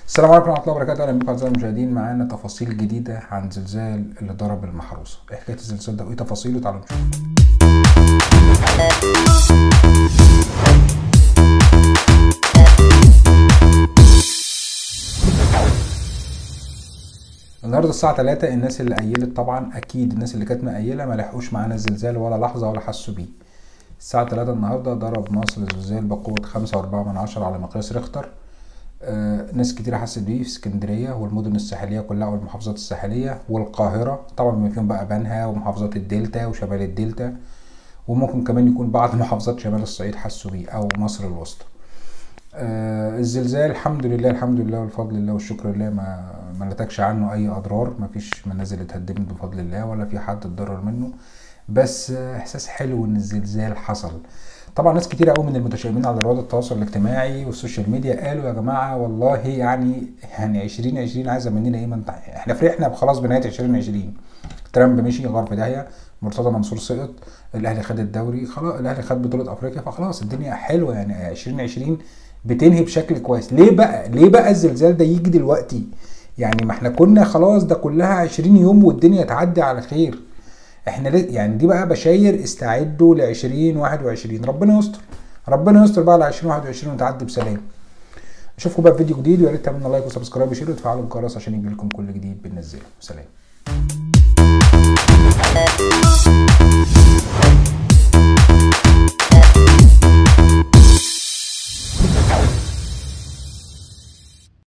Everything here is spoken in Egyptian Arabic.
السلام عليكم ورحمه الله وبركاته اهلا بكم اعزائي المشاهدين معانا تفاصيل جديده عن زلزال اللي ضرب المحروسه ايه حكايه الزلزال ده وايه تفاصيله تعالوا نشوف النهارده الساعه 3 الناس اللي قيلت طبعا اكيد الناس اللي كانت مقيله ما لحقوش معانا الزلزال ولا لحظه ولا حسوا بيه الساعه 3 النهارده ضرب مصر زلزال بقوه 5.4 من عشرة على مقياس ريختر آه، ناس كتير حست بيه في اسكندريه والمدن الساحليه كلها والمحافظات الساحليه والقاهره طبعا بما فيهم بقى بنها ومحافظات الدلتا وشمال الدلتا وممكن كمان يكون بعض محافظات شمال الصعيد حسوا بيه او مصر الوسطى آه الزلزال الحمد لله الحمد لله والفضل لله والشكر لله ما ما نتجش عنه اي اضرار ما فيش منازل اتهدمت بفضل الله ولا في حد اتضرر منه بس آه احساس حلو ان الزلزال حصل طبعا ناس كتير قوي من المتشائمين على رواد التواصل الاجتماعي والسوشيال ميديا قالوا يا جماعه والله يعني يعني 2020 عايزه مننا ايه ما انت احنا فرحنا خلاص بنهايه 2020 ترامب مشي غار في داهيه مرتضى منصور سقط الاهلي خد الدوري خلاص الاهلي خد بطوله افريقيا فخلاص الدنيا حلوه يعني 2020 بتنهي بشكل كويس ليه بقى ليه بقى الزلزال ده يجي دلوقتي يعني ما احنا كنا خلاص ده كلها 20 يوم والدنيا تعدي على خير احنا ليه يعني دي بقى بشاير استعدوا ل 2021 ربنا يستر ربنا يستر بقى ل 2021 وتعدي بسلام اشوفكم بقى في فيديو جديد ويا ريت تعملوا لايك وسبسكرايب وشير وتفعلوا الجرس عشان يجي لكم كل جديد بننزله سلام